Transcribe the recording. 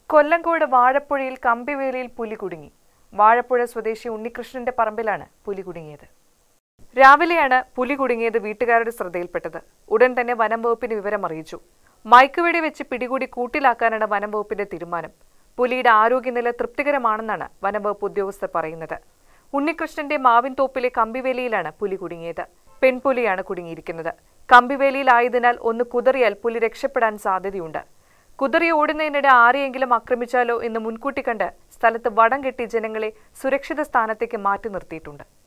കൊല്ലങ്കോട് വാഴപ്പുഴയിൽ കമ്പിവേലിയിൽ പുലി കുടുങ്ങി വാഴപ്പുഴ സ്വദേശി ഉണ്ണികൃഷ്ണന്റെ പറമ്പിലാണ് പുലി കുടുങ്ങിയത് രാവിലെയാണ് പുലി കുടുങ്ങിയത് വീട്ടുകാരുടെ ശ്രദ്ധയിൽപ്പെട്ടത് ഉടൻ തന്നെ വനം വകുപ്പിന് വിവരം അറിയിച്ചു മയക്കുവെടി വെച്ച് പിടികൂടി കൂട്ടിലാക്കാനാണ് വനം വകുപ്പിന്റെ തീരുമാനം പുലിയുടെ ആരോഗ്യനില തൃപ്തികരമാണെന്നാണ് വനം വകുപ്പ് ഉദ്യോഗസ്ഥർ പറയുന്നത് ഉണ്ണികൃഷ്ണന്റെ മാവിൻ തോപ്പിലെ കമ്പിവേലിയിലാണ് പുലി കുടുങ്ങിയത് പെൺപുലിയാണ് കുടുങ്ങിയിരിക്കുന്നത് കമ്പിവേലിയിലായതിനാൽ ഒന്ന് കുതറിയാൽ പുലി രക്ഷപ്പെടാൻ സാധ്യതയുണ്ട് കുതിറി ഓടുന്നതിനിടെ ആരെയെങ്കിലും ആക്രമിച്ചാലോ എന്ന് മുൻകൂട്ടി കണ്ട് സ്ഥലത്ത് വടം കെട്ടി ജനങ്ങളെ സുരക്ഷിത സ്ഥാനത്തേക്ക് മാറ്റി നിർത്തിയിട്ടുണ്ട്